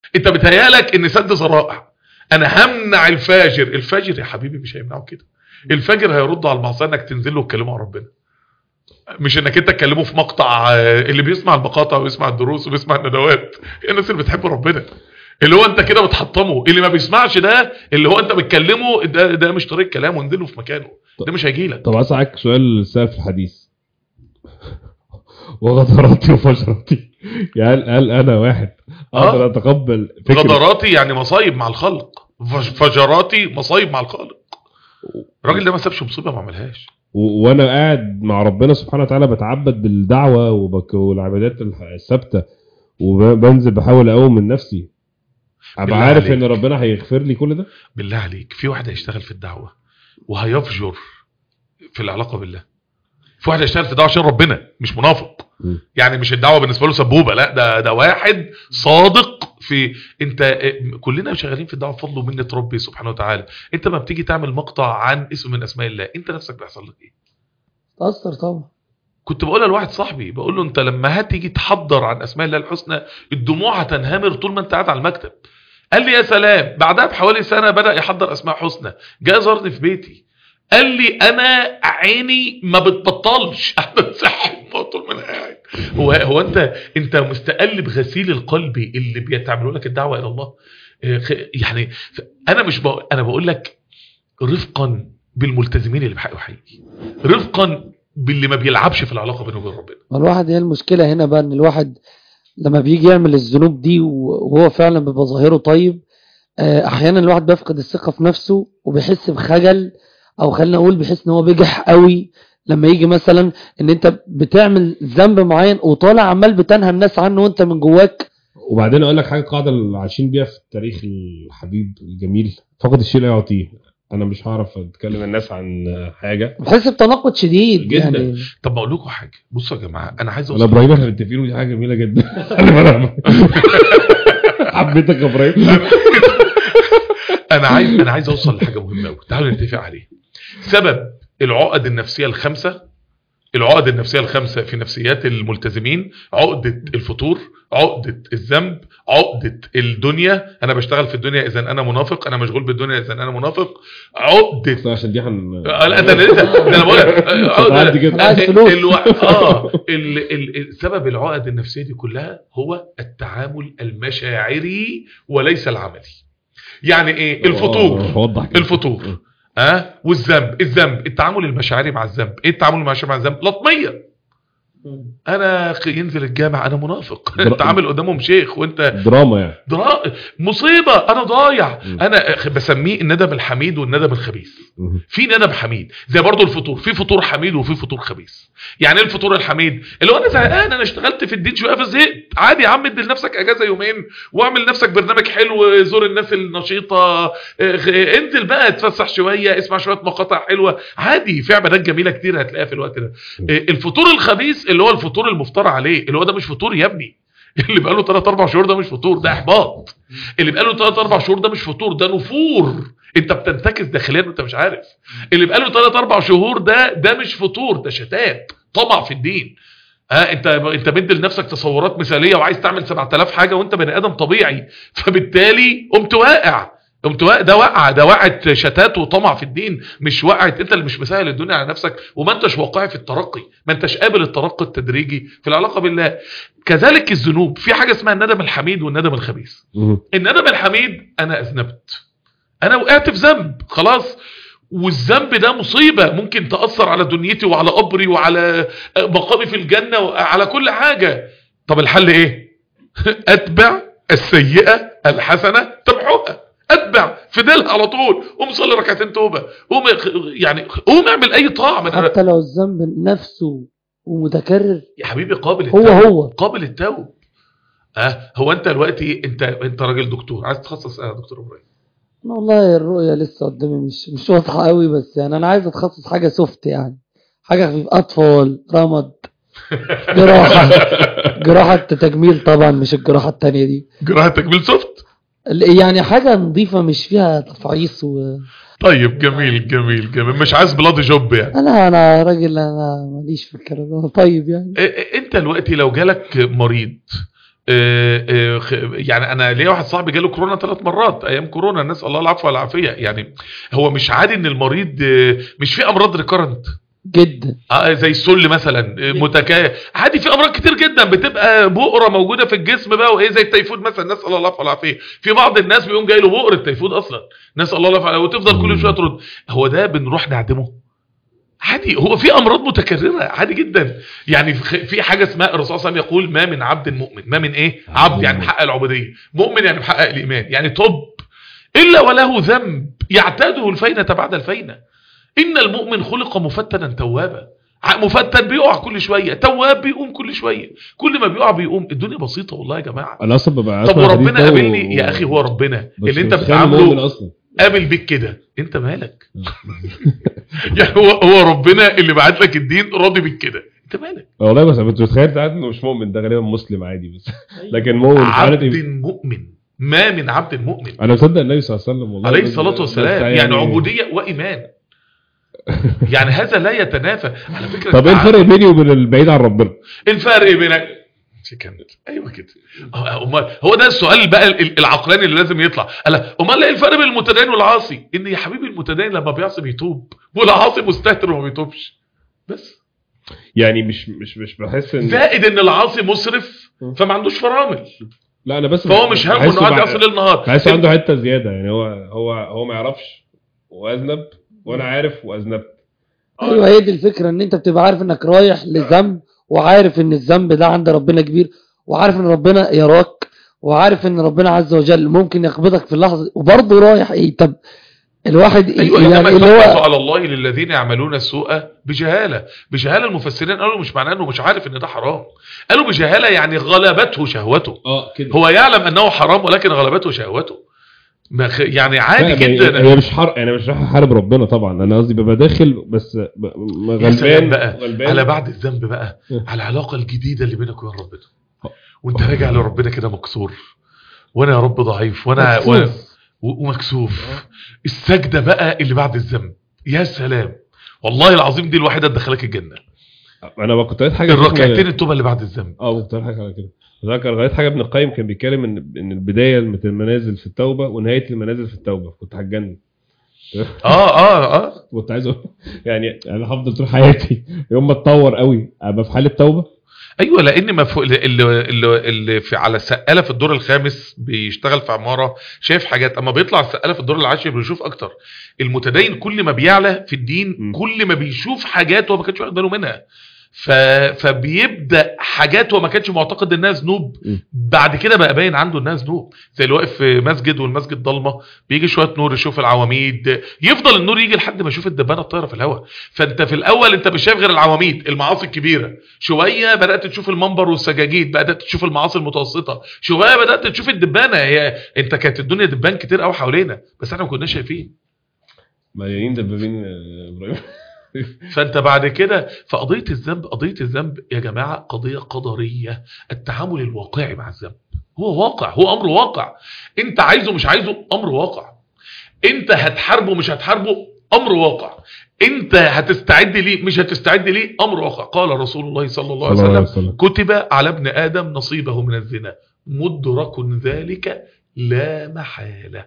انت بتهيالك ان سد ذرائع انا همنع الفاجر الفاجر يا حبيبي مش هيمنعه كده الفاجر هيرد على المعصيه انك تنزل له وتكلمه عن ربنا مش انك انت تكلمه في مقطع آه، اللي بيسمع المقاطع ويسمع الدروس وبيسمع الندوات هي الناس اللي بتحب ربنا اللي هو انت كده بتحطمه اللي ما بيسمعش ده اللي هو انت بتكلمه ده ده مش طريق كلام وانزله في مكانه ده مش هيجي لك طب اسالك سؤال سهل في الحديث وغدراتي وفجراتي يعني هل, هل انا واحد اقدر آه. اتقبل فكره غدراتي يعني مصايب مع الخلق فج- فجراتي مصايب مع الخالق الراجل ده ما سابش مصيبه ما عملهاش و- وانا قاعد مع ربنا سبحانه وتعالى بتعبد بالدعوه وبك والعبادات الح- الثابته وبنزل بحاول اقوم من نفسي ابقى بالله عارف عليك. ان ربنا هيغفر لي كل ده بالله عليك في واحد هيشتغل في الدعوه وهيفجر في العلاقه بالله في واحد هيشتغل في الدعوه عشان ربنا مش منافق م. يعني مش الدعوه بالنسبه له سبوبه لا ده ده واحد صادق في انت اه، كلنا شغالين في الدعوه بفضل ومنه ربي سبحانه وتعالى انت ما بتيجي تعمل مقطع عن اسم من اسماء الله انت نفسك بيحصل لك ايه تأثر طبعا كنت بقولها لواحد صاحبي بقول له انت لما هتيجي تحضر عن اسماء الله الحسنى الدموع هتنهمر طول ما انت قاعد على المكتب قال لي يا سلام بعدها بحوالي سنه بدا يحضر اسماء حسنى جاء زارني في بيتي قال لي انا عيني ما بتبطلش انا صحي طول ما انا قاعد هو هو انت انت مستقل بغسيل القلب اللي بيتعملوا لك الدعوه الى الله اه، خ- يعني انا مش بقول انا بقول لك رفقا بالملتزمين اللي بحقه حقيقي رفقا باللي ما بيلعبش في العلاقه بينه وبين ربنا ما الواحد هي المشكلة هنا بقى ان الواحد لما بيجي يعمل الذنوب دي وهو فعلا بيبقى ظاهره طيب آه، احيانا الواحد بيفقد الثقة في نفسه وبيحس بخجل او خلينا اقول بيحس ان هو بيجح قوي لما يجي مثلا ان انت بتعمل ذنب معين وطالع عمال بتنهى الناس عنه وانت من جواك وبعدين اقول لك حاجه قاعده اللي عايشين بيها في التاريخ الحبيب الجميل فقد الشيء لا يعطيه انا مش هعرف اتكلم الناس عن حاجه بتحس بتناقض شديد جداً. يعني طب ما اقول لكم حاجه بصوا يا جماعه انا عايز انا اوصل ابراهيم احنا متفقين ودي حاجه جميله جدا حبيتك يا ابراهيم انا عايز انا عايز اوصل لحاجه مهمه قوي تعالوا نتفق عليها سبب العقد النفسيه الخمسه العقد النفسيه الخمسه في نفسيات الملتزمين عقده الفتور عقده الذنب عقده الدنيا انا بشتغل في الدنيا اذا انا منافق انا مشغول بالدنيا اذا انا منافق عقده عشان دي هن آه، لا ده انا لسه ده انا بقول لك آه، هتعدي كده. أنا عايز فلوس. الو... اه ال... ال... ال- سبب العقد النفسيه دي كلها هو التعامل المشاعري وليس العملي يعني ايه الفتور آه، وضح كده. الفتور ها أه؟ والذنب الذنب التعامل المشاعري مع الذنب ايه التعامل المشاعري مع الذنب لطميه انا خ- ينزل الجامع انا منافق در- انت عامل قدامهم شيخ وانت دراما يعني درا... مصيبه انا ضايع م. انا خ- بسميه الندم الحميد والندم الخبيث مهم. في ندم حميد زي برضو الفطور في فطور حميد وفي فطور خبيث يعني ايه الفطور الحميد اللي هو انا زهقان انا اشتغلت في الدين شويه فزهقت عادي يا عم ادي لنفسك اجازه يومين واعمل لنفسك برنامج حلو زور الناس النشيطه اه، غ- انزل بقى اتفسح شويه اسمع شويه مقاطع حلوه عادي في عبادات جميله كتير هتلاقيها في الوقت ده اه، الفطور الخبيث اللي هو الفطور المفترى عليه اللي هو ده مش فطور يا ابني اللي بقاله 3 4 شهور ده مش فطور ده احباط اللي بقاله 3 4 شهور ده مش فطور ده نفور انت بتنتكس داخليا وانت مش عارف اللي بقاله 3 4 شهور ده ده مش فطور ده شتات طمع في الدين ها انت انت مدي لنفسك تصورات مثاليه وعايز تعمل 7000 حاجه وانت بني ادم طبيعي فبالتالي قمت واقع قمت واقع ده وقع ده وقعت شتات وطمع في الدين مش وقعت انت اللي مش مسهل الدنيا على نفسك وما انتش واقعي في الترقي ما انتش قابل الترقي التدريجي في العلاقه بالله كذلك الذنوب في حاجه اسمها الندم الحميد والندم الخبيث مهم. الندم الحميد انا اذنبت انا وقعت في ذنب خلاص والذنب ده مصيبة ممكن تأثر على دنيتي وعلى قبري وعلى مقامي في الجنة وعلى كل حاجة طب الحل ايه اتبع السيئة الحسنة تمحوها اتبع فدلها على طول قوم صلي ركعتين توبة قوم يعني قوم اعمل اي طاعة من حتى لو الذنب نفسه ومتكرر يا حبيبي قابل هو التوب هو قابل التوب اه هو انت دلوقتي انت انت راجل دكتور عايز تخصص ايه يا دكتور ابراهيم أنا والله الرؤية لسه قدامي مش مش واضحة قوي بس يعني انا عايز اتخصص حاجة سوفت يعني حاجة خفيف اطفال رمد جراحة جراحة تجميل طبعا مش الجراحة التانية دي جراحة تكميل سوفت ال- يعني حاجة نظيفة مش فيها تفعيص و... طيب جميل جميل جميل مش عايز بلادي جوب يعني انا انا راجل انا ماليش في الكلام ده طيب يعني إيه- إيه- انت دلوقتي لو جالك مريض آه، آه، خ- يعني انا ليا واحد صاحبي جاله كورونا ثلاث مرات ايام كورونا الناس الله العفو والعافيه يعني هو مش عادي ان المريض آه، مش في امراض ريكارنت جدا آه، زي السل مثلا آه، متكا عادي في امراض كتير جدا بتبقى بؤره موجوده في الجسم بقى وايه زي التيفود مثلا نسال الله العفو والعافيه في بعض الناس بيقوم جاي له بؤره تيفود اصلا نسال الله العفو والعافية، وتفضل كل شويه ترد هو ده بنروح نعدمه عادي هو في امراض متكرره عادي جدا يعني في في حاجه اسمها الرسول صلى الله عليه وسلم يقول ما من عبد مؤمن ما من ايه عبد يعني محقق العبوديه مؤمن يعني محقق الايمان يعني توب الا وله ذنب يعتاده الفينه بعد الفينه ان المؤمن خلق مفتنا توابا ع- مفتن بيقع كل شويه تواب بيقوم كل شويه كل ما بيقع بيقوم الدنيا بسيطه والله يا جماعه انا اصلا ببقى طب أسمع الحديث وربنا ده و- قابلني يا اخي هو ربنا بس اللي انت مش خالي مؤمن بتعامله اصلا قابل بيك كده انت مالك يعني هو هو ربنا اللي بعت لك الدين راضي بيك كده انت مالك والله بس أنا كنت متخيل ساعات انه مش مؤمن ده غالبا مسلم عادي بس لكن مؤمن في حالة عبد إيه؟ مؤمن ما من عبد مؤمن انا مصدق النبي صلى الله عليه وسلم والله عليه بس- الصلاة بس والسلام يعني عبودية وإيمان يعني هذا لا يتنافى على فكرة طب ايه الفرق بيني وبين البعيد عن ربنا؟ الفرق بين سكند ايوه كده أه، امال هو ده السؤال بقى ال- العقلاني اللي لازم يطلع الا امال ايه الفرق بين المتدين والعاصي ان يا حبيبي المتدين لما بيعصي بيتوب والعاصي مستهتر وما بيتوبش بس يعني مش مش مش بحس ان زائد ان العاصي مسرف فما عندوش فرامل لا انا بس فهو مش همه بحسه انه قاعد بع- يعصي ليل نهار بحسه عنده حته زياده يعني هو هو هو ما يعرفش واذنب وانا عارف واذنبت ايوه هي دي الفكره ان انت بتبقى عارف انك رايح لذنب وعارف ان الذنب ده عند ربنا كبير وعارف ان ربنا يراك وعارف ان ربنا عز وجل ممكن يقبضك في اللحظه دي وبرضه رايح ايه طب الواحد إيه ايوه يعني انما اللي يتوكل هو على الله للذين يعملون السوء بجهاله بجهاله المفسرين قالوا مش معناه انه مش عارف ان ده حرام قالوا بجهاله يعني غلبته شهوته اه كده هو يعلم انه حرام ولكن غلبته شهوته ما خ- يعني عادي لا، جدا هي مش حرق انا مش رايح احارب ربنا طبعا انا قصدي ببقى داخل بس ب- م- يا سلام غلبان بقى غلبان على بعد الذنب بقى م. على العلاقه الجديده اللي بينك وبين ربنا وانت راجع لربنا كده مكسور وانا يا رب ضعيف وانا مكسوف. وانا و- ومكسوف السجده بقى اللي بعد الذنب يا سلام والله العظيم دي الوحيده اللي دخلك الجنه انا بقى كنت قريت حاجه الركعتين التوبه اللي بعد الذنب اه كنت قريت حاجه على كده ذكر قريت حاجه ابن القيم كان بيتكلم ان ان البدايه من المنازل في التوبه ونهايه المنازل في التوبه كنت هتجنن اه اه اه كنت عايز أقول- يعني انا هفضل طول حياتي يوم ما اتطور قوي ابقى في حاله توبه ايوه لان ما فوق اللي, اللي, اللي في على السقاله في الدور الخامس بيشتغل في عماره شايف حاجات اما بيطلع السقاله في الدور العاشر بيشوف اكتر المتدين كل ما بيعلى في الدين م. كل ما بيشوف حاجات هو ما كانش واخد باله منها ف... فبيبدا حاجات هو ما كانش معتقد انها ذنوب م. بعد كده بقى باين عنده انها ذنوب زي اللي واقف في مسجد والمسجد ضلمه بيجي شويه نور يشوف العواميد يفضل النور يجي لحد ما يشوف الدبانه الطايره في الهواء فانت في الاول انت مش شايف غير العواميد المعاصي الكبيره شويه بدات تشوف المنبر والسجاجيد بدات تشوف المعاصي المتوسطه شويه بدات تشوف الدبانه هي انت كانت الدنيا دبان كتير قوي حوالينا بس احنا ما كناش شايفين مليانين دبابين آه، ابراهيم فانت بعد كده فقضيه الذنب قضيه الذنب يا جماعه قضيه قدريه التعامل الواقعي مع الذنب هو واقع هو امر واقع انت عايزه مش عايزه امر واقع انت هتحاربه مش هتحاربه امر واقع انت هتستعد ليه مش هتستعد ليه امر واقع قال رسول الله صلى الله عليه صلى الله عليه وسلم وسلم. كتب على ابن ادم نصيبه من الزنا مدرك ذلك لا محاله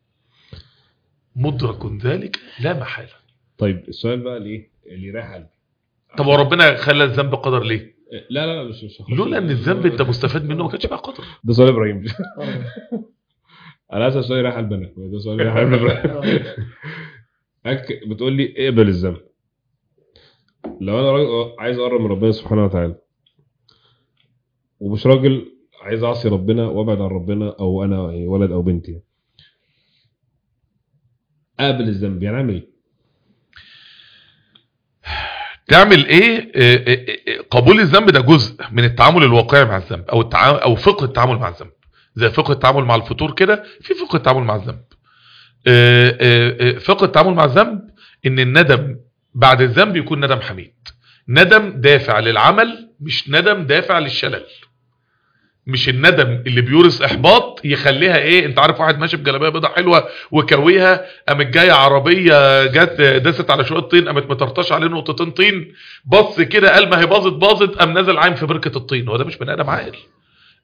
مدرك ذلك لا محاله طيب السؤال بقى ليه اللي رايح قلبي طب وربنا خلى الذنب قدر ليه لا لا لا مش مش هخش- لولا ان الذنب انت مستفاد منه ما كانش بقى قدر ده سؤال ابراهيم انا اسال سؤال رايح قلبنا ده سؤال رايح قلب ابراهيم أك... بتقول لي اقبل الذنب لو انا راجل عايز اقرب من ربنا سبحانه وتعالى ومش راجل عايز اعصي ربنا وابعد عن ربنا او انا يعني ولد او بنت يعني. اقبل الذنب يعني اعمل ايه؟ تعمل ايه آه، آه، آه، قبول الذنب ده جزء من التعامل الواقعي مع الذنب او التعامل او فقه التعامل مع الذنب زي فقه التعامل مع الفطور كده في فقه التعامل مع الذنب آه، آه، آه، فقه التعامل مع الذنب ان الندم بعد الذنب يكون ندم حميد ندم دافع للعمل مش ندم دافع للشلل مش الندم اللي بيورث احباط يخليها ايه انت عارف واحد ماشي بجلابيه بيضه حلوه وكويها قامت جايه عربيه جت دست على شويه طين قامت مطرطشه عليه نقطتين طين بص كده قال ما هي باظت باظت قام نزل عايم في بركه الطين هو ده مش بني ادم عاقل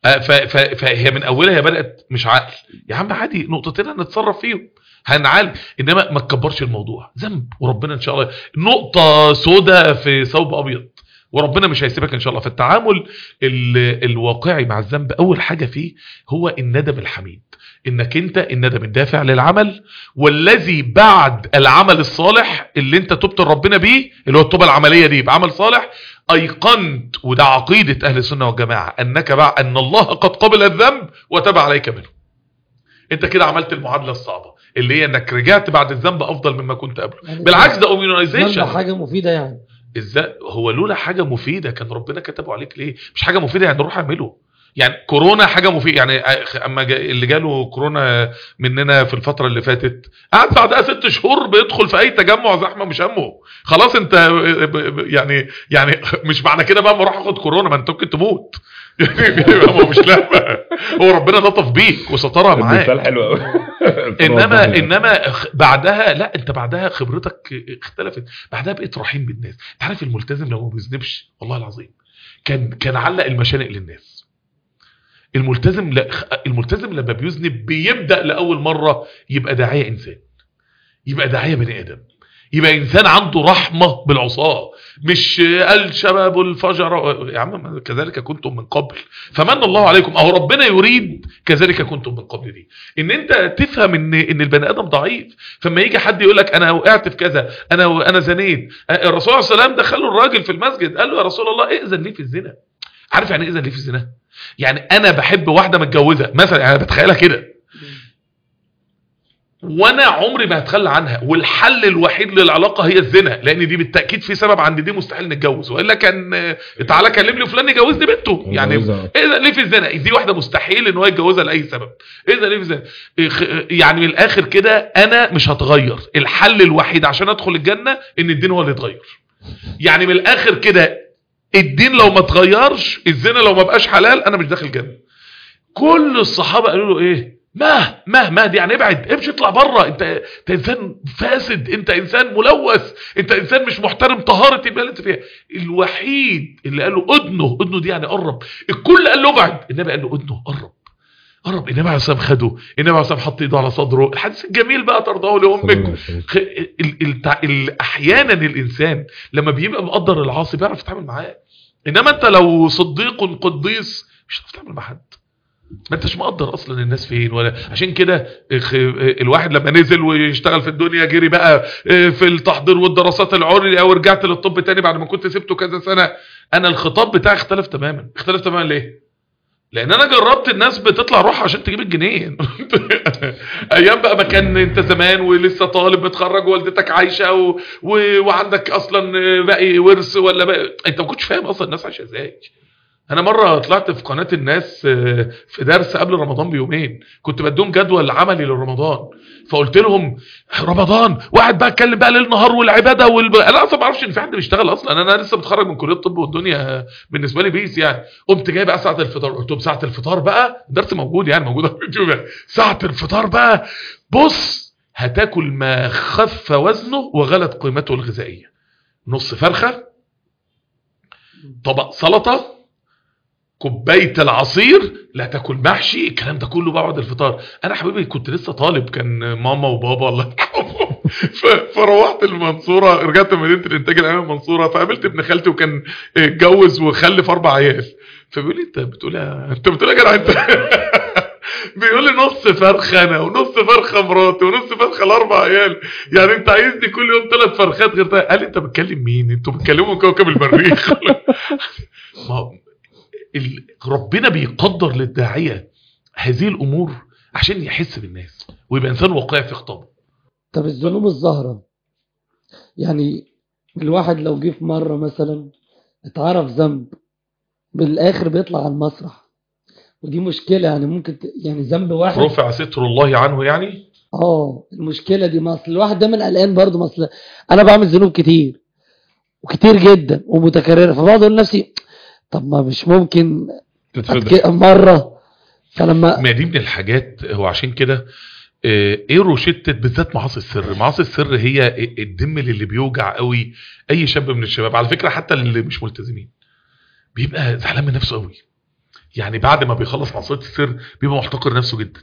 آه، ف- ف- فهي من اولها هي بدات مش عقل يا عم عادي نقطتين هنتصرف فيهم هنعالج انما ما تكبرش الموضوع ذنب وربنا ان شاء الله نقطه سوداء في ثوب ابيض وربنا مش هيسيبك ان شاء الله فالتعامل ال- الواقعي مع الذنب اول حاجه فيه هو الندم الحميد انك انت الندم الدافع للعمل والذي بعد العمل الصالح اللي انت تبت لربنا بيه اللي هو التوبه العمليه دي بعمل صالح ايقنت وده عقيده اهل السنه والجماعه انك بعد ان الله قد قبل الذنب وتاب عليك منه انت كده عملت المعادله الصعبه اللي هي انك رجعت بعد الذنب افضل مما كنت قبله يعني بالعكس ده ذنب اوميونايزيشن حاجة مفيدة يعني ازاي هو لولا حاجه مفيده كان ربنا كتبه عليك ليه مش حاجه مفيده يعني روح اعمله يعني كورونا حاجه مفيده يعني اما جا اللي جاله كورونا مننا في الفتره اللي فاتت قعد بعدها ست شهور بيدخل في اي تجمع زحمه مش همه خلاص انت ب- ب- يعني يعني مش معنى كده بقى ما اروح اخد كورونا ما انت ممكن تموت يعني هو مش لعبه هو ربنا لطف بيك وسترها معاك المثال حلو قوي انما انما خ- بعدها لا انت بعدها خبرتك اختلفت بعدها بقيت رحيم بالناس انت عارف الملتزم لو ما بيذنبش والله العظيم كان كان علق المشانق للناس الملتزم لا خ- الملتزم لما بيذنب بيبدا لاول مره يبقى داعيه انسان يبقى داعيه بني ادم يبقى انسان عنده رحمه بالعصاه مش قال شباب الفجر يا عم كذلك كنتم من قبل فمن الله عليكم اهو ربنا يريد كذلك كنتم من قبل دي ان انت تفهم ان ان البني ادم ضعيف فما يجي حد يقول لك انا وقعت في كذا انا انا زنيت الرسول صلى الله عليه وسلم دخله الراجل في المسجد قال له يا رسول الله ائذن لي في الزنا عارف يعني ايه اذن لي في الزنا يعني انا بحب واحده متجوزه مثلا يعني انا بتخيلها كده وانا عمري ما هتخلى عنها والحل الوحيد للعلاقه هي الزنا لان دي بالتاكيد في سبب عند دي مستحيل نتجوز والا كان آه، تعالى كلم لي فلان يجوزني بنته يعني جوزها. اذا ليه في الزنا دي واحده مستحيل ان هو يتجوزها لاي سبب اذا ليه في الزنا إخ- يعني من الاخر كده انا مش هتغير الحل الوحيد عشان ادخل الجنه ان الدين هو اللي يتغير يعني من الاخر كده الدين لو ما اتغيرش الزنا لو ما بقاش حلال انا مش داخل الجنه كل الصحابه قالوا له ايه ما ما ما دي يعني ابعد امشي اطلع بره انت انت انسان فاسد انت انسان ملوث انت انسان مش محترم طهاره البلد اللي انت فيها الوحيد اللي قال له ادنه ادنه دي يعني قرب الكل قال له ابعد النبي قال له ادنه قرب قرب النبي عليه الصلاه والسلام خده النبي عليه الصلاه والسلام حط ايده على صدره الحديث الجميل بقى ترضاه لامك خ- ال- ال- ال- احيانا الانسان لما بيبقى مقدر العاصي بيعرف يتعامل معاه انما انت لو صديق قديس مش هتعرف تتعامل مع حد ما انتش مقدر اصلا الناس فين ولا عشان كده اخ- الواحد لما نزل ويشتغل في الدنيا جري بقى اه، في التحضير والدراسات العليا ورجعت للطب تاني بعد ما كنت سبته كذا سنه انا الخطاب بتاعي اختلف تماما اختلف تماما ليه لان انا جربت الناس بتطلع روح عشان تجيب الجنيه ايام بقى ما كان انت زمان ولسه طالب متخرج ووالدتك عايشه و... و... وعندك اصلا باقي ورث ولا باقي انت ما كنتش فاهم اصلا الناس عايشه ازاي انا مره طلعت في قناه الناس آه، في درس قبل رمضان بيومين كنت بديهم جدول عملي لرمضان فقلت لهم رمضان واحد بقى اتكلم بقى ليل نهار والعباده والب... انا اصلا ما اعرفش ان في حد بيشتغل اصلا انا لسه متخرج من كليه الطب والدنيا بالنسبه لي بيس يعني قمت جاي بقى ساعه الفطار قلت لهم ساعه الفطار بقى الدرس موجود يعني موجود على اليوتيوب يعني. ساعه الفطار بقى بص هتاكل ما خف وزنه وغلت قيمته الغذائيه نص فرخه طبق سلطه كوبايه العصير لا تاكل محشي الكلام ده كله بعد الفطار انا حبيبي كنت لسه طالب كان ماما وبابا الله يرحمهم ف- فروحت المنصوره رجعت مدينه الانتاج الاعلامي المنصوره فقابلت ابن خالتي وكان اتجوز وخلف اربع عيال فبيقول لي انت بتقول يا- انت بتقول يا جدع انت بيقول لي نص فرخه انا ونص فرخه مراتي ونص فرخه الاربع عيال يعني انت عايزني كل يوم ثلاث فرخات غير ده قال لي انت بتكلم مين انتوا بتكلموا كوكب المريخ ما هو ال- ربنا بيقدر للداعيه هذه الامور عشان يحس بالناس ويبقى انسان واقعي في خطابه طب الذنوب الظاهرة يعني الواحد لو جه في مرة مثلا اتعرف ذنب بالآخر بيطلع على المسرح ودي مشكلة يعني ممكن ت... يعني ذنب واحد رفع ستر الله عنه يعني اه المشكلة دي ما اصل الواحد دايما قلقان برضه ما اصل انا بعمل ذنوب كتير وكتير جدا ومتكررة فبقعد اقول لنفسي طب ما مش ممكن تتفضل أتك... مرة فلما ما دي من الحاجات هو عشان كده آه، ايه روشتة بالذات معاصي السر معاصي السر هي الدم اللي بيوجع قوي اي شاب من الشباب على فكرة حتى اللي مش ملتزمين بيبقى زعلان من نفسه قوي يعني بعد ما بيخلص معصيه السر بيبقى محتقر نفسه جدا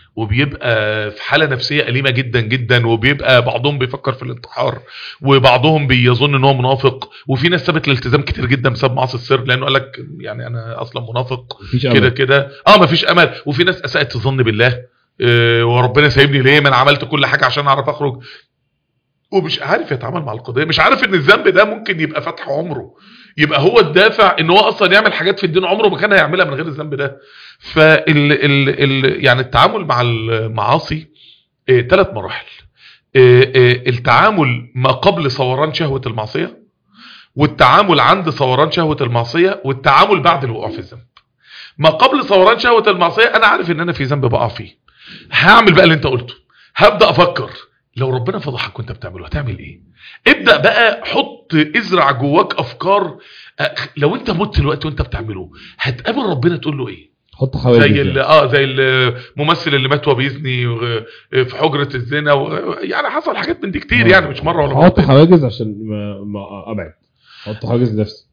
وبيبقى في حاله نفسيه اليمه جدا جدا وبيبقى بعضهم بيفكر في الانتحار وبعضهم بيظن ان هو منافق وفي ناس سابت الالتزام كتير جدا بسبب معاصي السر لانه قال لك يعني انا اصلا منافق مفيش كده امل كده اه مفيش امل وفي ناس اساءت الظن بالله آه وربنا سايبني ليه ما انا عملت كل حاجه عشان اعرف اخرج ومش عارف يتعامل مع القضيه مش عارف ان الذنب ده ممكن يبقى فتح عمره يبقى هو الدافع ان هو اصلا يعمل حاجات في الدين عمره ما كان هيعملها من غير الذنب ده فال ال ال يعني التعامل مع المعاصي ثلاث مراحل آه، آه، التعامل ما قبل صوران شهوه المعصيه والتعامل عند صوران شهوه المعصيه والتعامل بعد الوقوع في الذنب ما قبل صوران شهوه المعصيه انا عارف ان انا في ذنب بقع فيه هعمل بقى اللي انت قلته هبدا افكر لو ربنا فضحك وانت بتعمله هتعمل ايه ابدا بقى حط ازرع جواك افكار أه، لو انت مت الوقت وانت بتعمله هتقابل ربنا تقول له ايه حط حواجز زي ال- يعني. اه زي الممثل اللي مات وهو بيزني وغ- في حجره الزنا و... يعني حصل حاجات من دي كتير آه. يعني مش مره ولا حط مرتين حواجز عشان ما, ما ابعد حط حواجز نفسي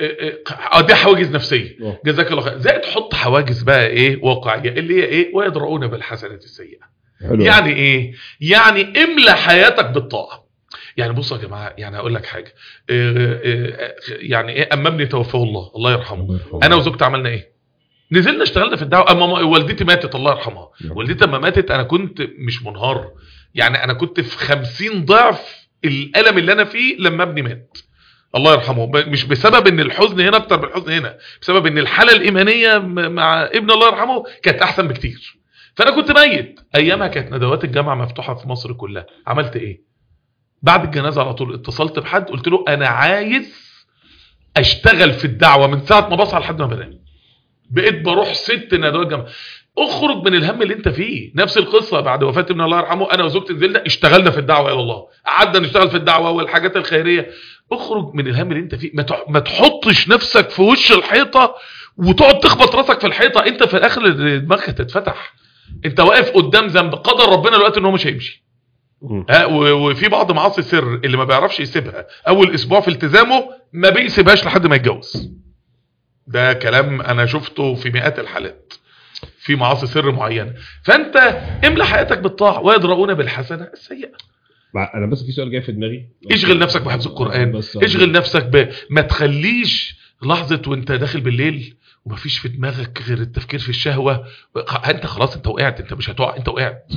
اه دي حواجز نفسيه آه. جزاك الله خير زائد حط حواجز بقى ايه واقعيه اللي هي ايه ويدرؤون بالحسنه السيئه حلو يعني ايه يعني املى حياتك بالطاعه يعني بصوا يا جماعه يعني هقول لك حاجه إيه إيه يعني ايه اما ابني توفاه الله الله يرحمه الله يرحمه. انا وزوجتي عملنا ايه نزلنا اشتغلنا في الدعوه اما ما- والدتي ماتت الله يرحمها نعم. والدتي لما ماتت انا كنت مش منهار يعني انا كنت في خمسين ضعف الالم اللي انا فيه لما ابني مات الله يرحمه ب- مش بسبب ان الحزن هنا اكتر من الحزن هنا بسبب ان الحاله الايمانيه م- مع ابن الله يرحمه كانت احسن بكتير فانا كنت ميت ايامها كانت ندوات الجامعه مفتوحه في مصر كلها عملت ايه بعد الجنازه على طول اتصلت بحد قلت له انا عايز اشتغل في الدعوه من ساعه ما بصحى لحد ما بنام بقيت بروح ست ندوات جامعه اخرج من الهم اللي انت فيه نفس القصه بعد وفاه ابن الله يرحمه انا وزوجتي نزلنا اشتغلنا في الدعوه الى الله قعدنا نشتغل في الدعوه والحاجات الخيريه اخرج من الهم اللي انت فيه ما تح- ما تحطش نفسك في وش الحيطه وتقعد تخبط راسك في الحيطه انت في الاخر دماغك هتتفتح انت واقف قدام ذنب قدر ربنا الوقت ان هو مش هيمشي مم. ها و- وفي بعض معاصي السر اللي ما بيعرفش يسيبها اول اسبوع في التزامه ما بيسيبهاش لحد ما يتجوز ده كلام انا شفته في مئات الحالات في معاصي سر معينه فانت املى حياتك بالطاعه ويدرؤون بالحسنه السيئه مع- انا بس في سؤال جاي في دماغي اشغل نفسك بحفظ القران بس اشغل نفسك ب... ما تخليش لحظه وانت داخل بالليل ومفيش في دماغك غير التفكير في الشهوه انت خلاص انت وقعت انت مش هتقع انت وقعت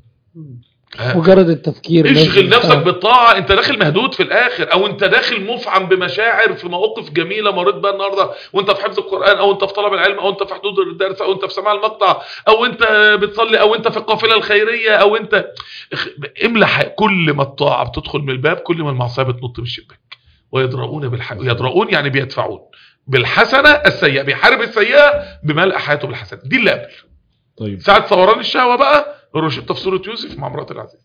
ها؟ مجرد التفكير اشغل لازم- نفسك آه. بالطاعه انت داخل مهدود في الاخر او انت داخل مفعم بمشاعر في مواقف جميله مريت بها النهارده وانت في حفظ القران او انت في طلب العلم او انت في حدود الدرس او انت في سماع المقطع او انت بتصلي او انت في القافله الخيريه او انت اخ- املى ح- كل ما الطاعه بتدخل من الباب كل ما المعصيه بتنط من الشباك ويدرؤون بالح... يدرؤون يعني بيدفعون بالحسنه السيئه بيحارب السيئه بملء حياته بالحسنه دي اللي قبل طيب ساعه صوران الشهوه بقى روشته في سوره يوسف مع مرات العزيز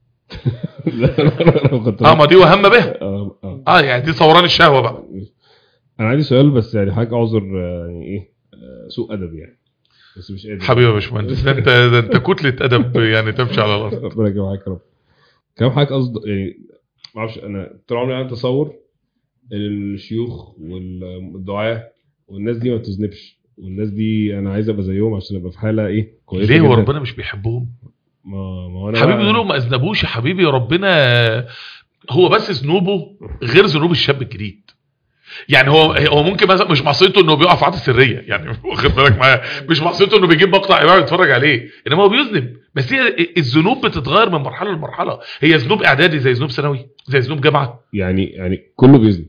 لا، أنا كنت اه ما دي وهم بها آه، آه. اه يعني دي صوران الشهوه بقى انا عندي سؤال بس يعني حاجه اعذر آه، يعني ايه آه، سوء ادب يعني بس مش قادر حبيبي يا باشمهندس ده انت ده انت كتله ادب يعني تمشي على الارض ربنا يجيب معاك يا رب كلام حضرتك قصد يعني ما اعرفش انا طول عمري عندي تصور ان الشيوخ والدعاة والناس دي ما بتذنبش والناس دي انا عايز ابقى زيهم عشان ابقى في حاله ايه كويسه ليه هو جداً. ربنا مش بيحبهم ما ما هو انا حبيبي بقى- دول ما اذنبوش يا حبيبي ربنا هو بس ذنوبه غير ذنوب الشاب الجديد يعني هو هو ممكن مثلا مش معصيته انه بيقع في عاده سريه يعني واخد بالك معايا مش معصيته انه بيجيب مقطع يقعد يتفرج عليه انما هو بيذنب بس هي الذنوب بتتغير من مرحله لمرحله هي ذنوب اعدادي زي ذنوب ثانوي زي ذنوب جامعه يعني يعني كله بيذنب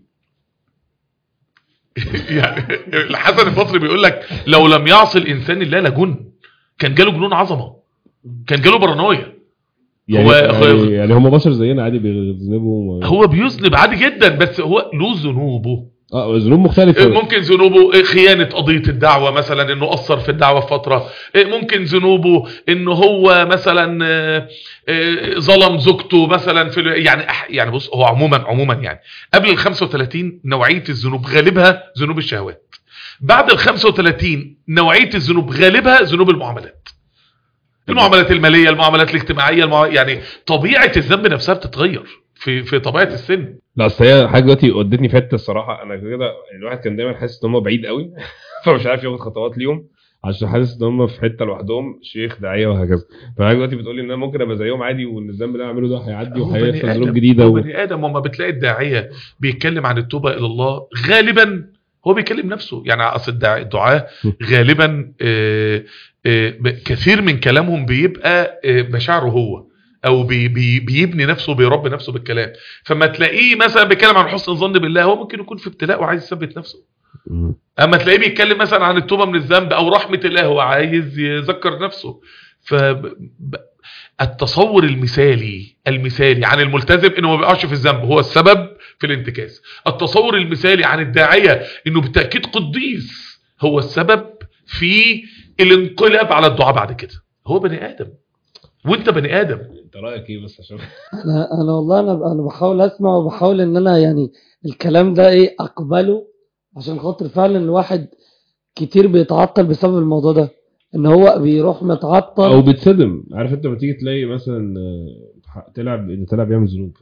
يعني الحسن البصري بيقول لك لو لم يعصي الانسان الله لجن كان جاله جنون عظمه كان جاله بارانويا يعني هو- يعني, يعني هم بشر زينا عادي بيذنبوا هو بيذنب عادي جدا بس هو له ذنوبه اه ذنوب مختلفه ممكن ذنوبه خيانة قضية الدعوة مثلا انه اثر في الدعوة في فترة ممكن ذنوبه انه هو مثلا آه، آه، ظلم زوجته مثلا في ال- يعني أح- يعني بص هو عموما عموما يعني قبل ال 35 نوعية الذنوب غالبها ذنوب الشهوات بعد ال 35 نوعية الذنوب غالبها ذنوب المعاملات المعاملات المالية المعاملات الاجتماعية المع... يعني طبيعة الذنب نفسها بتتغير في في طبيعة السن لا اصل هي حاجه دلوقتي ودتني في حته الصراحه انا كده الواحد كان دايما حاسس ان هم بعيد قوي فمش عارف ياخد خطوات ليهم عشان حاسس ان هم في حته لوحدهم شيخ داعيه وهكذا فحضرتك دلوقتي بتقول لي ان انا ممكن ابقى زيهم عادي وان الذنب اللي انا بعمله ده هيعدي هو بني وهيحصل ظروف آدم. جديده هو و... بني ادم وما بتلاقي الداعيه بيتكلم عن التوبه الى الله غالبا هو بيكلم نفسه يعني اصل الداع- الدعاه غالبا آه، آه، ب- كثير من كلامهم بيبقى آه، مشاعره هو او بي بي بيبني نفسه بيربي نفسه بالكلام فما تلاقيه مثلا بيتكلم عن حسن الظن بالله هو ممكن يكون في ابتلاء وعايز يثبت نفسه مم. اما تلاقيه بيتكلم مثلا عن التوبه من الذنب او رحمه الله هو عايز يذكر نفسه ف ب- التصور المثالي المثالي عن الملتزم انه ما بيقعش في الذنب هو السبب في الانتكاس التصور المثالي عن الداعيه انه بالتاكيد قديس هو السبب في الانقلاب على الدعاء بعد كده هو بني ادم وانت بني ادم انت رايك ايه بس عشان انا انا والله انا انا بحاول اسمع وبحاول ان انا يعني الكلام ده ايه اقبله عشان خاطر فعلا الواحد كتير بيتعطل بسبب الموضوع ده ان هو بيروح متعطل او بتصدم عارف انت لما تيجي تلاقي مثلا آه، تلعب ان تلعب يعمل ذنوب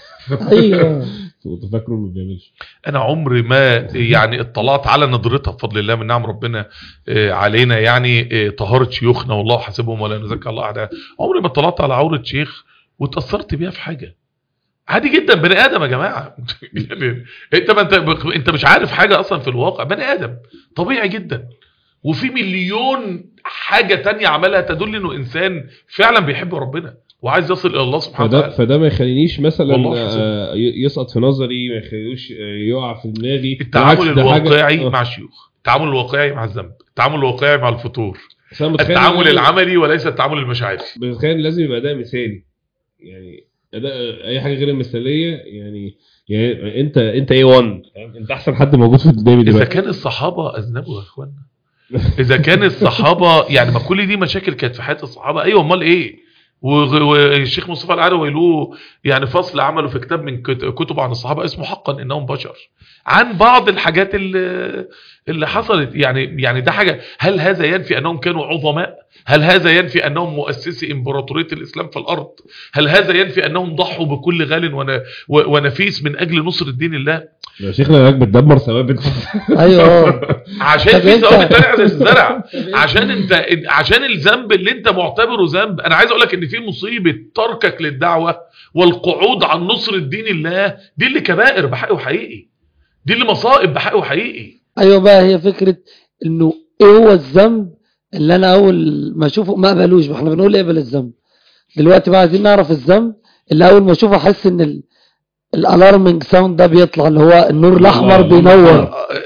ايوه كنت فاكره ما بيعملش انا عمري ما يعني اطلعت على نظرتها بفضل الله من نعم ربنا آه، علينا يعني آه، طهارة شيوخنا والله حاسبهم ولا نزكى الله اعداء عمري ما اطلعت على عورة شيخ واتأثرت بيها في حاجة عادي جدا بني ادم يا جماعه يعني انت ما انت انت مش عارف حاجه اصلا في الواقع بني ادم طبيعي جدا وفي مليون حاجه تانية عملها تدل انه انسان فعلا بيحب ربنا وعايز يصل الى الله سبحانه فده وتعالى فده ما يخلينيش مثلا والله حسن. آه، ي- يسقط في نظري ما يخليهوش آه، يقع في دماغي التعامل بالعكس، ده حاجة- الواقعي آه. مع الشيوخ التعامل الواقعي مع الذنب التعامل الواقعي مع الفطور بس أنا متخيل التعامل لازم- العملي وليس التعامل المشاعري بتخيل لازم يبقى اداء مثالي يعني اداء اي حاجه غير المثاليه يعني يعني انت انت ايه 1 انت احسن حد موجود في قدامي اذا دلوقتي كان الصحابه اذنبوا يا اخوانا اذا كان الصحابه يعني ما كل دي مشاكل كانت في حياه الصحابه ايوه امال ايه وغ- والشيخ مصطفى العدوي له يعني فصل عمله في كتاب من كت- كتب عن الصحابه اسمه حقا انهم بشر عن بعض الحاجات اللي اللي حصلت يعني يعني ده حاجه هل هذا ينفي انهم كانوا عظماء هل هذا ينفي انهم مؤسسي امبراطوريه الاسلام في الارض هل هذا ينفي انهم ضحوا بكل غال ون- و- ونفيس من اجل نصر الدين الله يا شيخنا هناك بتدمر ثوابت ايوه عشان طب في أنت- ثوابت تانية زي الزرع عشان انت عشان الذنب اللي انت معتبره ذنب انا عايز اقول لك ان في مصيبه تركك للدعوه والقعود عن نصر الدين الله دي اللي كبائر بحق وحقيقي دي اللي مصائب بحق وحقيقي ايوه بقى هي فكره انه ايه هو الذنب اللي انا اول ما اشوفه ما اقبلوش ما احنا بنقول اقبل الذنب دلوقتي بقى عايزين نعرف الذنب اللي اول ما اشوفه احس ان ال- الالارمنج ساوند ده بيطلع اللي هو النور الاحمر الله. بينور